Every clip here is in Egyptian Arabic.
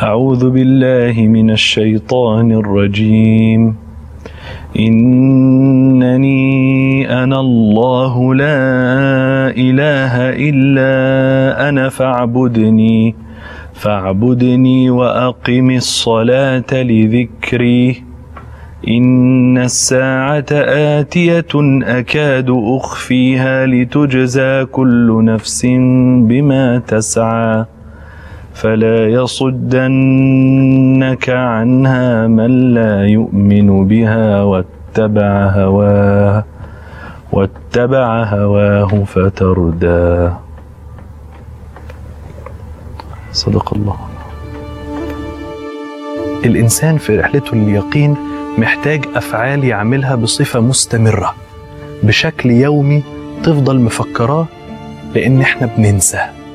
أعوذ بالله من الشيطان الرجيم إنني أنا الله لا إله إلا أنا فاعبدني فاعبدني وأقم الصلاة لذكري إن الساعة آتية أكاد أخفيها لتجزى كل نفس بما تسعى فلا يصدنك عنها من لا يؤمن بها واتبع هواه واتبع هواه فتردى صدق الله الإنسان في رحلته لليقين محتاج أفعال يعملها بصفة مستمرة بشكل يومي تفضل مفكراه لأن احنا بننسى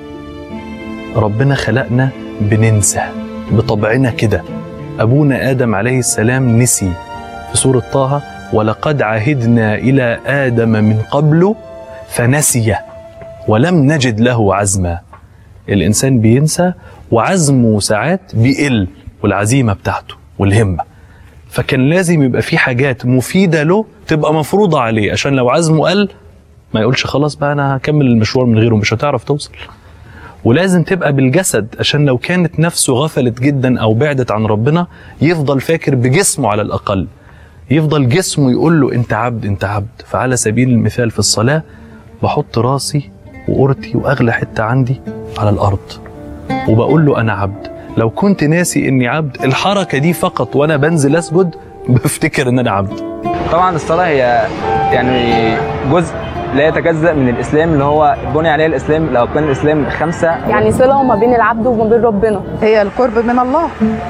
ربنا خلقنا بننسى بطبعنا كده أبونا آدم عليه السلام نسي في سورة طه ولقد عهدنا إلى آدم من قبل فنسي ولم نجد له عزما الإنسان بينسى وعزمه ساعات بيقل والعزيمة بتاعته والهمة فكان لازم يبقى في حاجات مفيدة له تبقى مفروضة عليه عشان لو عزمه قل ما يقولش خلاص بقى أنا هكمل المشوار من غيره مش هتعرف توصل ولازم تبقى بالجسد عشان لو كانت نفسه غفلت جدا او بعدت عن ربنا يفضل فاكر بجسمه على الاقل يفضل جسمه يقول له انت عبد انت عبد فعلى سبيل المثال في الصلاه بحط راسي وقرتي واغلى حته عندي على الارض وبقول له انا عبد لو كنت ناسي اني عبد الحركه دي فقط وانا بنزل اسجد بفتكر ان انا عبد طبعا الصلاة هي يعني جزء لا يتجزأ من الإسلام اللي هو بني عليه الإسلام لو كان الإسلام خمسة يعني صلة ما بين العبد وما بين ربنا هي القرب من الله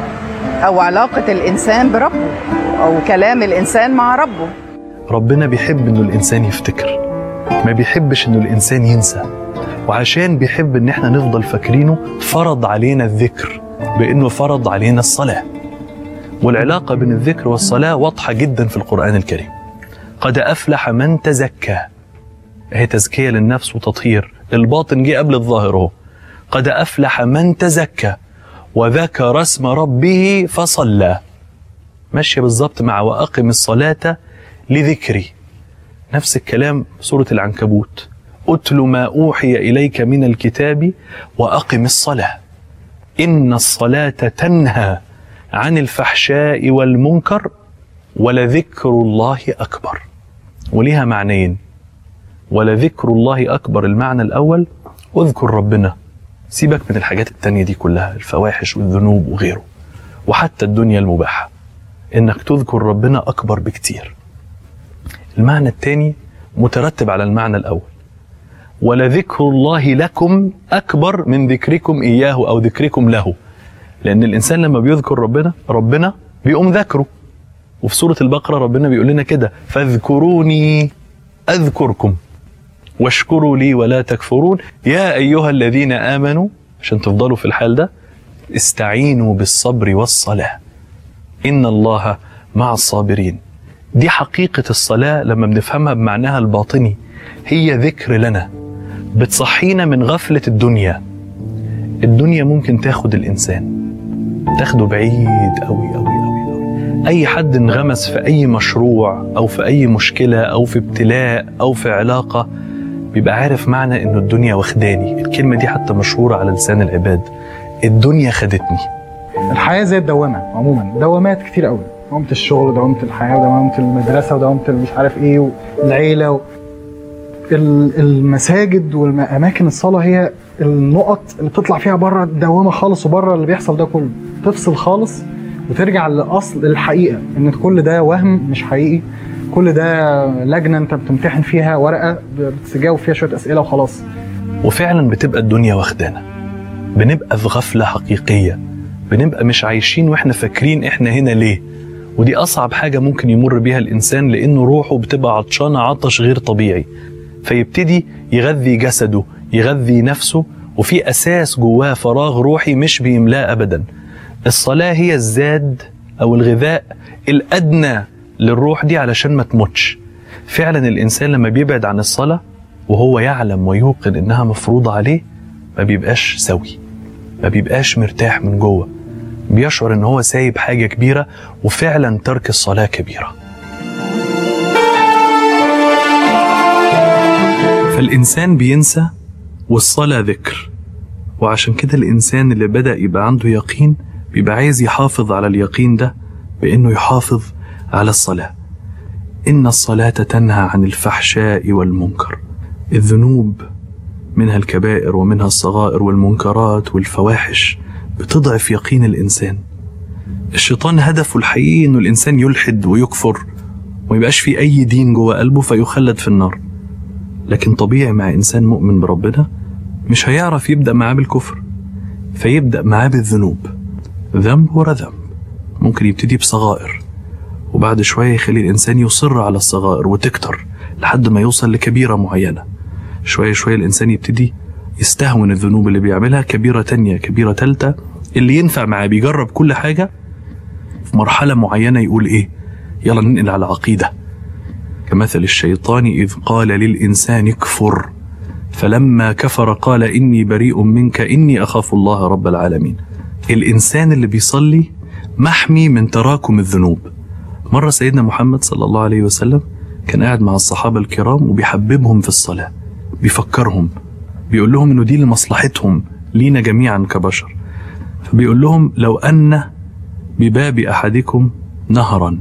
أو علاقة الإنسان بربه أو كلام الإنسان مع ربه ربنا بيحب انه الانسان يفتكر ما بيحبش انه الانسان ينسى وعشان بيحب ان احنا نفضل فاكرينه فرض علينا الذكر بانه فرض علينا الصلاه والعلاقه بين الذكر والصلاه واضحه جدا في القران الكريم قد افلح من تزكى هي تزكيه للنفس وتطهير الباطن جه قبل الظاهر اهو قد افلح من تزكى وذكر اسم ربه فصلى ماشيه بالظبط مع واقم الصلاه لذكري نفس الكلام في سورة العنكبوت أتل ما أوحي إليك من الكتاب وأقم الصلاة إن الصلاة تنهى عن الفحشاء والمنكر ولذكر الله أكبر وليها معنيين ولذكر الله أكبر المعنى الأول اذكر ربنا سيبك من الحاجات التانية دي كلها الفواحش والذنوب وغيره وحتى الدنيا المباحة إنك تذكر ربنا أكبر بكتير المعنى الثاني مترتب على المعنى الأول ولذكر الله لكم أكبر من ذكركم إياه أو ذكركم له لأن الإنسان لما بيذكر ربنا ربنا بيقوم ذكره وفي سورة البقرة ربنا بيقول لنا كده فاذكروني أذكركم واشكروا لي ولا تكفرون يا أيها الذين آمنوا عشان تفضلوا في الحال ده استعينوا بالصبر والصلاة إن الله مع الصابرين دي حقيقة الصلاة لما بنفهمها بمعناها الباطني هي ذكر لنا بتصحينا من غفلة الدنيا الدنيا ممكن تاخد الإنسان تاخده بعيد أوي أوي أوي أوي أي حد انغمس في أي مشروع أو في أي مشكلة أو في ابتلاء أو في علاقة بيبقى عارف معنى إنه الدنيا واخداني الكلمة دي حتى مشهورة على لسان العباد الدنيا خدتني الحياه زي الدوامه عموما دوامات كتير قوي دوامه الشغل ودوامه الحياه ودوامه المدرسه ودوامه مش عارف ايه والعيله و... ال- المساجد والاماكن الصلاه هي النقط اللي بتطلع فيها بره الدوامه خالص وبره اللي بيحصل ده كله تفصل خالص وترجع لاصل الحقيقه ان كل ده وهم مش حقيقي كل ده لجنه انت بتمتحن فيها ورقه بتجاوب فيها شويه اسئله وخلاص وفعلا بتبقى الدنيا واخدانا بنبقى في غفلة حقيقية بنبقى مش عايشين واحنا فاكرين احنا هنا ليه ودي أصعب حاجة ممكن يمر بيها الإنسان لأنه روحه بتبقى عطشانة عطش غير طبيعي فيبتدي يغذي جسده يغذي نفسه وفي أساس جواه فراغ روحي مش بيملاه أبدا الصلاة هي الزاد أو الغذاء الأدنى للروح دي علشان ما تموتش فعلا الإنسان لما بيبعد عن الصلاة وهو يعلم ويوقن إنها مفروضة عليه ما بيبقاش سوي ما بيبقاش مرتاح من جوه بيشعر ان هو سايب حاجه كبيره وفعلا ترك الصلاه كبيره فالانسان بينسى والصلاه ذكر وعشان كده الانسان اللي بدا يبقى عنده يقين بيبقى عايز يحافظ على اليقين ده بانه يحافظ على الصلاه ان الصلاه تنهى عن الفحشاء والمنكر الذنوب منها الكبائر ومنها الصغائر والمنكرات والفواحش بتضعف يقين الانسان الشيطان هدفه الحقيقي انه الانسان يلحد ويكفر وما يبقاش في اي دين جوه قلبه فيخلد في النار لكن طبيعي مع انسان مؤمن بربنا مش هيعرف يبدا معاه بالكفر فيبدا معاه بالذنوب ذنب ورا ذنب ممكن يبتدي بصغائر وبعد شويه يخلي الانسان يصر على الصغائر وتكتر لحد ما يوصل لكبيره معينه شويه شويه الانسان يبتدي يستهون الذنوب اللي بيعملها كبيره تانية كبيره تالتة اللي ينفع معاه بيجرب كل حاجه في مرحله معينه يقول ايه يلا ننقل على عقيده كمثل الشيطان اذ قال للانسان اكفر فلما كفر قال اني بريء منك اني اخاف الله رب العالمين الانسان اللي بيصلي محمي من تراكم الذنوب مره سيدنا محمد صلى الله عليه وسلم كان قاعد مع الصحابه الكرام وبيحببهم في الصلاه بيفكرهم بيقول لهم انه دي لمصلحتهم لينا جميعا كبشر فبيقول لهم لو ان بباب احدكم نهرا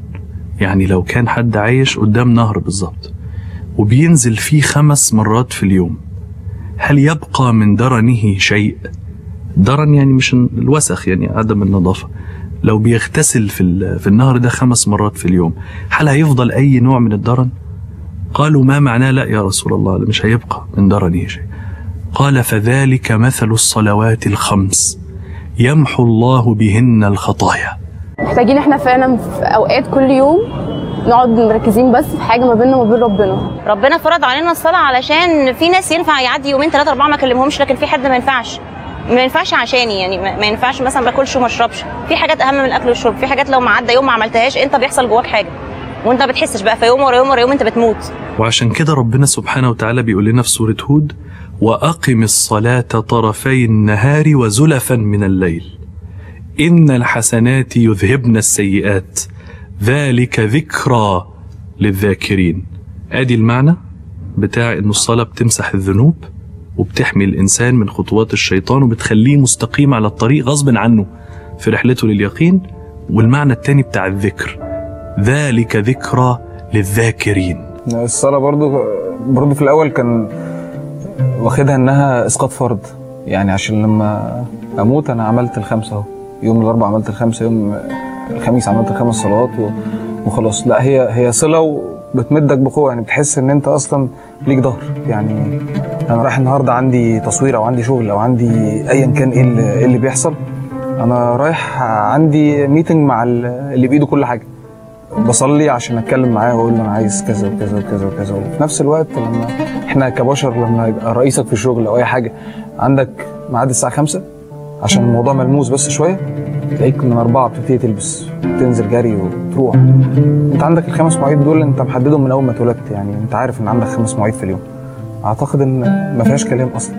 يعني لو كان حد عايش قدام نهر بالظبط وبينزل فيه خمس مرات في اليوم هل يبقى من درنه شيء درن يعني مش الوسخ يعني عدم النظافة لو بيغتسل في, ال- في النهر ده خمس مرات في اليوم هل هيفضل أي نوع من الدرن قالوا ما معناه لا يا رسول الله لا مش هيبقى من درنه شيء قال فذلك مثل الصلوات الخمس يمحو الله بهن الخطايا محتاجين احنا فعلا في اوقات كل يوم نقعد مركزين بس في حاجه ما بيننا وما بين ربنا ربنا فرض علينا الصلاة علشان في ناس ينفع يعدي يومين ثلاثة أربعة ما أكلمهمش لكن في حد ما ينفعش ما ينفعش عشاني يعني ما ما ينفعش مثلا باكلش وما اشربش في حاجات اهم من الاكل والشرب في حاجات لو ما عدى يوم ما عملتهاش انت بيحصل جواك حاجه وانت ما بتحسش بقى فيوم ورا يوم ورا يوم انت بتموت وعشان كده ربنا سبحانه وتعالى بيقول لنا في سورة هود وأقم الصلاة طرفي النهار وزلفا من الليل إن الحسنات يذهبن السيئات ذلك ذكرى للذاكرين ادي المعنى بتاع ان الصلاة بتمسح الذنوب وبتحمي الانسان من خطوات الشيطان وبتخليه مستقيم على الطريق غصب عنه في رحلته لليقين والمعنى التاني بتاع الذكر ذلك ذكرى للذاكرين الصلاة برضو برضو في الأول كان واخدها إنها إسقاط فرض يعني عشان لما أموت أنا عملت الخمسة أهو يوم الأربعاء عملت الخمسة يوم الخميس عملت الخمس صلوات و- وخلاص لا هي هي صلة وبتمدك بقوة يعني بتحس إن أنت أصلا ليك ظهر يعني أنا رايح النهاردة عندي تصوير أو عندي شغل أو عندي أيا كان إيه اللي, إيه اللي بيحصل أنا رايح عندي ميتنج مع ال- اللي بإيده كل حاجة بصلي عشان اتكلم معاه واقول له انا عايز كذا وكذا وكذا وكذا وفي نفس الوقت لما احنا كبشر لما يبقى رئيسك في الشغل او اي حاجه عندك ميعاد الساعه 5 عشان الموضوع ملموس بس شويه تلاقيك من أربعة بتبتدي تلبس تنزل جري وتروح انت عندك الخمس مواعيد دول انت محددهم من اول ما اتولدت يعني انت عارف ان عندك خمس مواعيد في اليوم اعتقد ان ما فيهاش كلام اصلا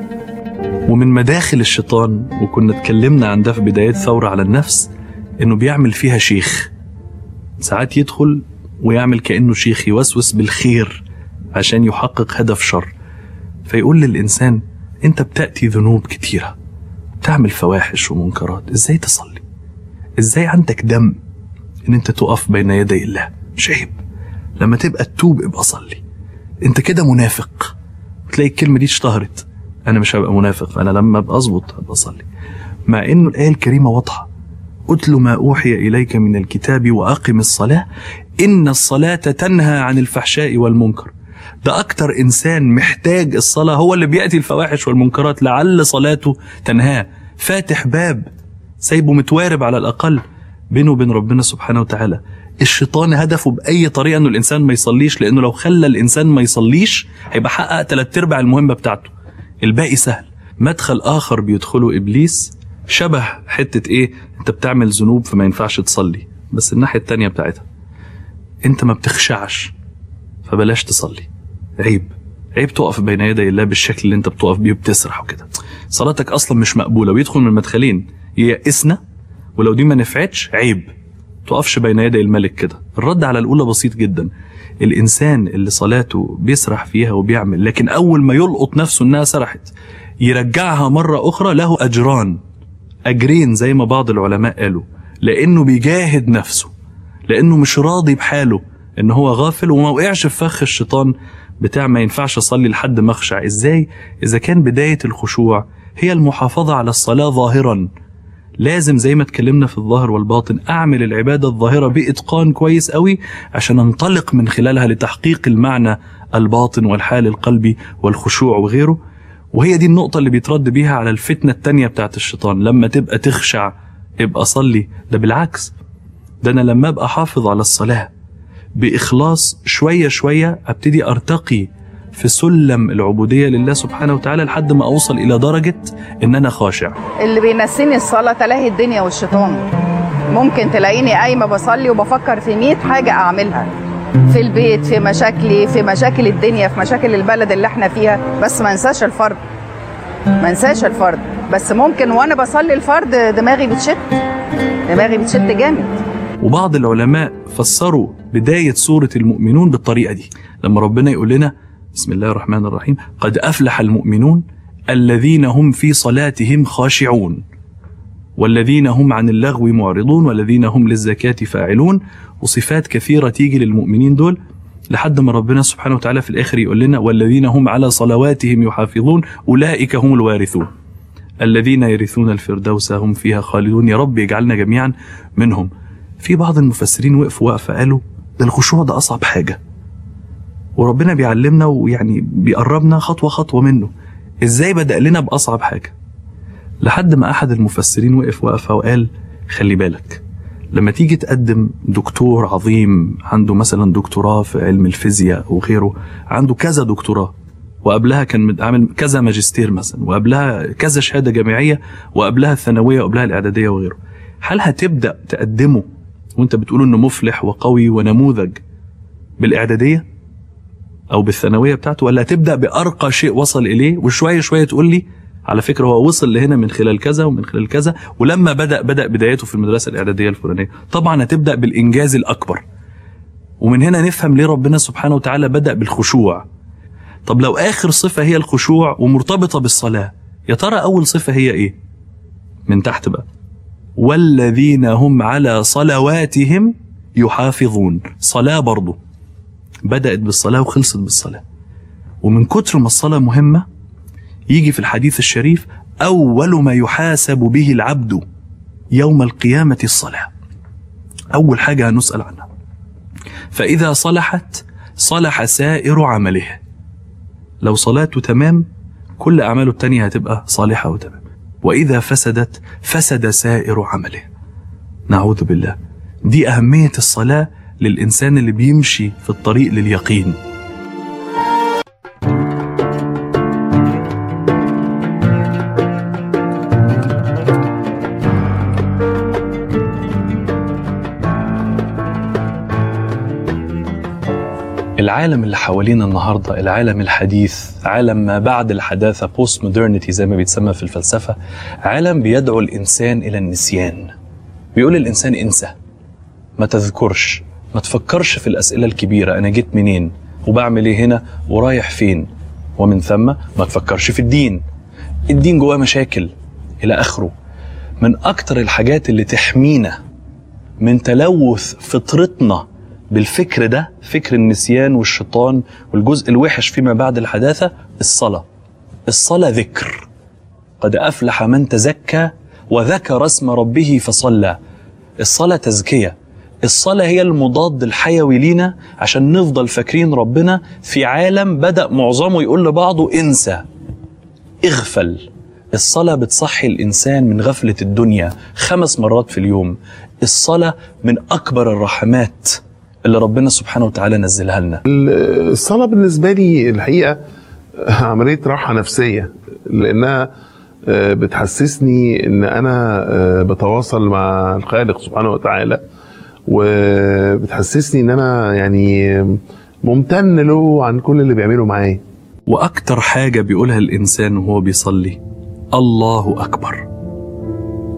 ومن مداخل الشيطان وكنا اتكلمنا عن ده في بداية ثورة على النفس انه بيعمل فيها شيخ ساعات يدخل ويعمل كأنه شيخ يوسوس بالخير عشان يحقق هدف شر فيقول للإنسان انت بتأتي ذنوب كتيرة بتعمل فواحش ومنكرات ازاي تصلي ازاي عندك دم ان انت تقف بين يدي الله مش عيب لما تبقى تتوب ابقى صلي انت كده منافق تلاقي الكلمة دي اشتهرت انا مش هبقى منافق انا لما ابقى اظبط ابقى اصلي مع انه الايه الكريمه واضحه اتل ما اوحي اليك من الكتاب واقم الصلاه ان الصلاه تنهى عن الفحشاء والمنكر ده اكتر انسان محتاج الصلاه هو اللي بياتي الفواحش والمنكرات لعل صلاته تنهاه فاتح باب سايبه متوارب على الاقل بينه وبين ربنا سبحانه وتعالى الشيطان هدفه باي طريقه انه الانسان ما يصليش لانه لو خلى الانسان ما يصليش هيبقى حقق ثلاث ارباع المهمه بتاعته الباقي سهل مدخل اخر بيدخله ابليس شبه حته ايه انت بتعمل ذنوب فما ينفعش تصلي بس الناحيه التانية بتاعتها انت ما بتخشعش فبلاش تصلي عيب عيب تقف بين يدي الله بالشكل اللي انت بتقف بيه وبتسرح وكده صلاتك اصلا مش مقبوله ويدخل من مدخلين ييأسنا ولو دي ما نفعتش عيب تقفش بين يدي الملك كده الرد على الاولى بسيط جدا الانسان اللي صلاته بيسرح فيها وبيعمل لكن اول ما يلقط نفسه انها سرحت يرجعها مره اخرى له اجران اجرين زي ما بعض العلماء قالوا لانه بيجاهد نفسه لانه مش راضي بحاله ان هو غافل وما وقعش في فخ الشيطان بتاع ما ينفعش اصلي لحد ما اخشع ازاي اذا كان بدايه الخشوع هي المحافظه على الصلاه ظاهرا لازم زي ما اتكلمنا في الظاهر والباطن اعمل العباده الظاهره باتقان كويس قوي عشان انطلق من خلالها لتحقيق المعنى الباطن والحال القلبي والخشوع وغيره وهي دي النقطه اللي بيترد بيها على الفتنه التانية بتاعت الشيطان لما تبقى تخشع ابقى صلي ده بالعكس ده انا لما ابقى حافظ على الصلاه باخلاص شويه شويه ابتدي ارتقي في سلم العبوديه لله سبحانه وتعالى لحد ما اوصل الى درجه ان انا خاشع اللي بينسيني الصلاة تلاهي الدنيا والشيطان ممكن تلاقيني قايمة بصلي وبفكر في 100 حاجة أعملها في البيت في مشاكلي في مشاكل الدنيا في مشاكل البلد اللي احنا فيها بس ما انساش الفرد ما انساش الفرد بس ممكن وانا بصلي الفرد دماغي بتشت دماغي بتشت جامد وبعض العلماء فسروا بداية سورة المؤمنون بالطريقة دي لما ربنا يقول لنا بسم الله الرحمن الرحيم قد أفلح المؤمنون الذين هم في صلاتهم خاشعون والذين هم عن اللغو معرضون والذين هم للزكاة فاعلون وصفات كثيرة تيجي للمؤمنين دول لحد ما ربنا سبحانه وتعالى في الآخر يقول لنا والذين هم على صلواتهم يحافظون أولئك هم الوارثون الذين يرثون الفردوس هم فيها خالدون يا رب يجعلنا جميعا منهم في بعض المفسرين وقفوا وقفة قالوا ده الخشوع ده أصعب حاجة وربنا بيعلمنا ويعني بيقربنا خطوة خطوة منه ازاي بدأ لنا بأصعب حاجة لحد ما أحد المفسرين وقف وقفة وقال خلي بالك لما تيجي تقدم دكتور عظيم عنده مثلا دكتوراه في علم الفيزياء وغيره عنده كذا دكتوراه وقبلها كان مد- عامل كذا ماجستير مثلا وقبلها كذا شهاده جامعيه وقبلها الثانويه وقبلها الاعداديه وغيره هل هتبدا تقدمه وانت بتقول انه مفلح وقوي ونموذج بالاعداديه او بالثانويه بتاعته ولا هتبدا بارقى شيء وصل اليه وشويه شويه تقول لي على فكره هو وصل لهنا من خلال كذا ومن خلال كذا ولما بدا بدا بدايته في المدرسه الاعداديه الفلانيه طبعا هتبدا بالانجاز الاكبر ومن هنا نفهم ليه ربنا سبحانه وتعالى بدا بالخشوع طب لو اخر صفه هي الخشوع ومرتبطه بالصلاه يا ترى اول صفه هي ايه من تحت بقى والذين هم على صلواتهم يحافظون صلاه برضه بدات بالصلاه وخلصت بالصلاه ومن كتر ما الصلاه مهمه يجي في الحديث الشريف اول ما يحاسب به العبد يوم القيامه الصلاه اول حاجه هنسال عنها فاذا صلحت صلح سائر عمله لو صلاته تمام كل أعماله التانية هتبقى صالحة وتمام وإذا فسدت فسد سائر عمله نعوذ بالله دي أهمية الصلاة للإنسان اللي بيمشي في الطريق لليقين العالم اللي حوالينا النهارده العالم الحديث عالم ما بعد الحداثه بوست مودرنتي زي ما بيتسمى في الفلسفه عالم بيدعو الانسان الى النسيان بيقول الانسان انسى ما تذكرش ما تفكرش في الاسئله الكبيره انا جيت منين وبعمل ايه هنا ورايح فين ومن ثم ما تفكرش في الدين الدين جواه مشاكل الى اخره من اكتر الحاجات اللي تحمينا من تلوث فطرتنا بالفكر ده فكر النسيان والشيطان والجزء الوحش فيما بعد الحداثة الصلاة الصلاة ذكر قد أفلح من تزكى وذكر اسم ربه فصلى الصلاة تزكية الصلاة هي المضاد الحيوي لينا عشان نفضل فاكرين ربنا في عالم بدأ معظمه يقول لبعضه انسى اغفل الصلاة بتصحي الإنسان من غفلة الدنيا خمس مرات في اليوم الصلاة من أكبر الرحمات اللي ربنا سبحانه وتعالى نزلها لنا الصلاة بالنسبة لي الحقيقة عملية راحة نفسية لأنها آه، بتحسسني إن أنا آه، بتواصل مع الخالق سبحانه وتعالى وبتحسسني إن أنا يعني ممتن له عن كل اللي بيعمله معايا وأكتر حاجة بيقولها الإنسان وهو بيصلي الله أكبر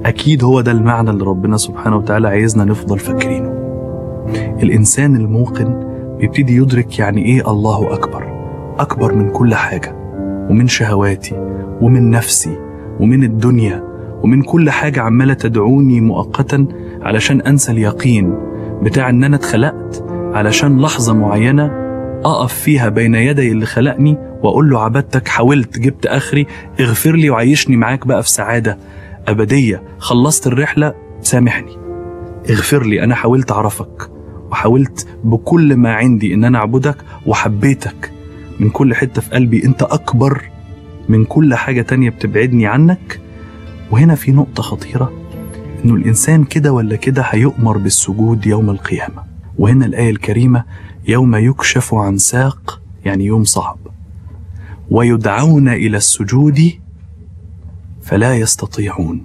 أكيد هو ده المعنى اللي ربنا سبحانه وتعالى عايزنا نفضل فاكرينه الإنسان الموقن بيبتدي يدرك يعني إيه الله أكبر أكبر من كل حاجة ومن شهواتي ومن نفسي ومن الدنيا ومن كل حاجة عمالة تدعوني مؤقتا علشان أنسى اليقين بتاع إن أنا اتخلقت علشان لحظة معينة أقف فيها بين يدي اللي خلقني وأقول له عبدتك حاولت جبت آخري اغفر لي وعيشني معاك بقى في سعادة أبدية خلصت الرحلة سامحني اغفر لي أنا حاولت أعرفك وحاولت بكل ما عندي إن أنا أعبدك وحبيتك من كل حتة في قلبي أنت أكبر من كل حاجة تانية بتبعدني عنك وهنا في نقطة خطيرة إنه الإنسان كده ولا كده هيؤمر بالسجود يوم القيامة وهنا الآية الكريمة يوم يكشف عن ساق يعني يوم صعب ويدعون إلى السجود فلا يستطيعون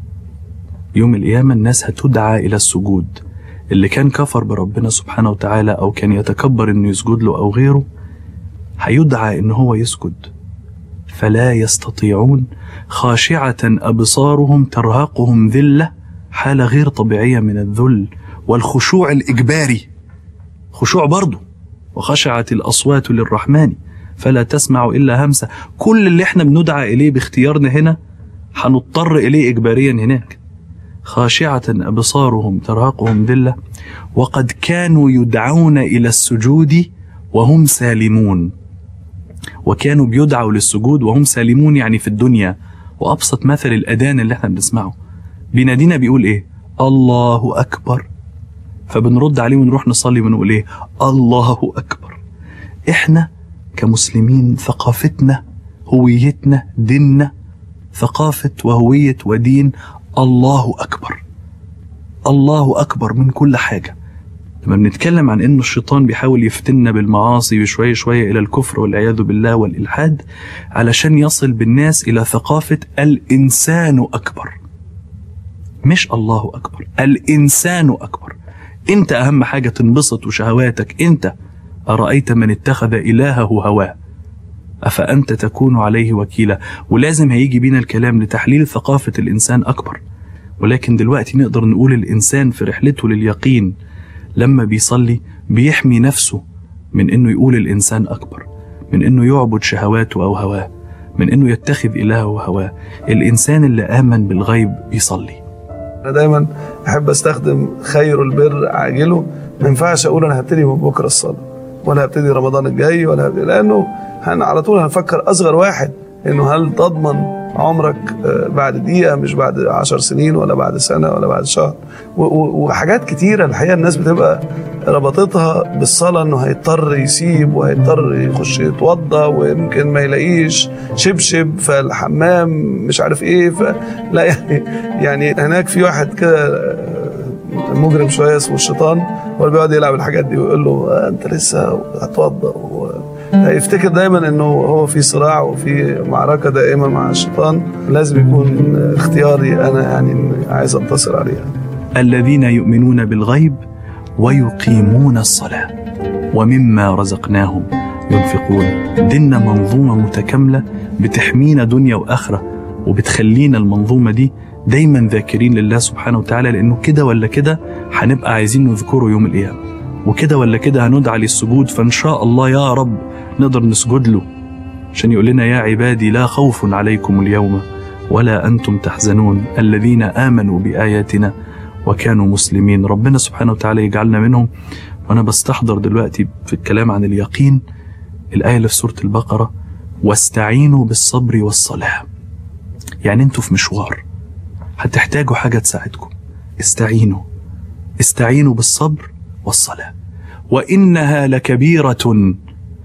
يوم القيامة الناس هتدعى إلى السجود اللي كان كفر بربنا سبحانه وتعالى أو كان يتكبر إنه يسجد له أو غيره هيدعى إن هو يسجد فلا يستطيعون خاشعة أبصارهم ترهقهم ذلة حالة غير طبيعية من الذل والخشوع الإجباري خشوع برضه وخشعت الأصوات للرحمن فلا تسمع إلا همسة كل اللي احنا بندعى إليه باختيارنا هنا هنضطر إليه إجباريا هناك خاشعة أبصارهم ترهقهم ذلة وقد كانوا يدعون إلى السجود وهم سالمون وكانوا بيدعوا للسجود وهم سالمون يعني في الدنيا وأبسط مثل الأذان اللي احنا بنسمعه بينادينا بيقول إيه الله أكبر فبنرد عليه ونروح نصلي ونقول إيه الله أكبر إحنا كمسلمين ثقافتنا هويتنا ديننا ثقافة وهوية ودين الله أكبر الله أكبر من كل حاجة لما بنتكلم عن انه الشيطان بيحاول يفتنا بالمعاصي وشويه شويه الى الكفر والعياذ بالله والالحاد علشان يصل بالناس الى ثقافه الانسان اكبر مش الله اكبر الانسان اكبر انت اهم حاجه تنبسط وشهواتك انت ارايت من اتخذ الهه هواه افانت تكون عليه وكيلا ولازم هيجي بينا الكلام لتحليل ثقافه الانسان اكبر ولكن دلوقتي نقدر نقول الانسان في رحلته لليقين لما بيصلي بيحمي نفسه من انه يقول الانسان اكبر من انه يعبد شهواته او هواه من انه يتخذ الهه هواه الانسان اللي امن بالغيب بيصلي انا دايما احب استخدم خير البر عاجله ما ينفعش اقول انا هبتدي من بكره الصلاه ولا هبتدي رمضان الجاي ولا هبتدي لانه هن على طول هنفكر اصغر واحد انه هل تضمن عمرك بعد دقيقة مش بعد عشر سنين ولا بعد سنة ولا بعد شهر وحاجات كتيرة الحقيقة الناس بتبقى ربطتها بالصلاة انه هيضطر يسيب وهيضطر يخش يتوضى ويمكن ما يلاقيش شبشب فالحمام مش عارف ايه ف... لا يعني يعني هناك في واحد كده مجرم شوية اسمه الشيطان هو اللي بيقعد يلعب الحاجات دي ويقول له انت لسه هتوضى و... هيفتكر دايما انه هو في صراع وفي معركه دائمه مع الشيطان لازم يكون اختياري انا يعني عايز انتصر عليها الذين يؤمنون بالغيب ويقيمون الصلاه ومما رزقناهم ينفقون ديننا منظومه متكامله بتحمينا دنيا واخره وبتخلينا المنظومه دي دايما ذاكرين لله سبحانه وتعالى لانه كده ولا كده هنبقى عايزين نذكره يوم القيامه وكده ولا كده هندعى للسجود فان شاء الله يا رب نقدر نسجد له عشان يقول لنا يا عبادي لا خوف عليكم اليوم ولا انتم تحزنون الذين امنوا باياتنا وكانوا مسلمين ربنا سبحانه وتعالى يجعلنا منهم وانا بستحضر دلوقتي في الكلام عن اليقين الايه اللي في سوره البقره واستعينوا بالصبر والصلاه يعني انتوا في مشوار هتحتاجوا حاجه تساعدكم استعينوا استعينوا بالصبر والصلاة وإنها لكبيرة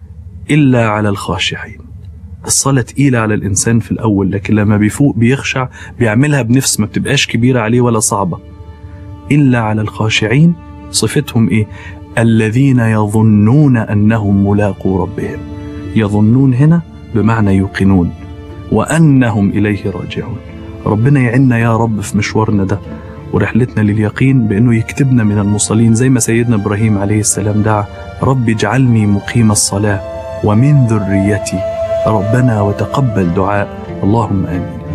إلا على الخاشعين الصلاة تقيلة على الإنسان في الأول لكن لما بيفوق بيخشع بيعملها بنفس ما بتبقاش كبيرة عليه ولا صعبة إلا على الخاشعين صفتهم إيه الذين يظنون أنهم ملاقو ربهم يظنون هنا بمعنى يوقنون وأنهم إليه راجعون ربنا يعنا يا رب في مشوارنا ده ورحلتنا لليقين بأنه يكتبنا من المصلين زي ما سيدنا إبراهيم عليه السلام دعا رب اجعلني مقيم الصلاة ومن ذريتي ربنا وتقبل دعاء اللهم آمين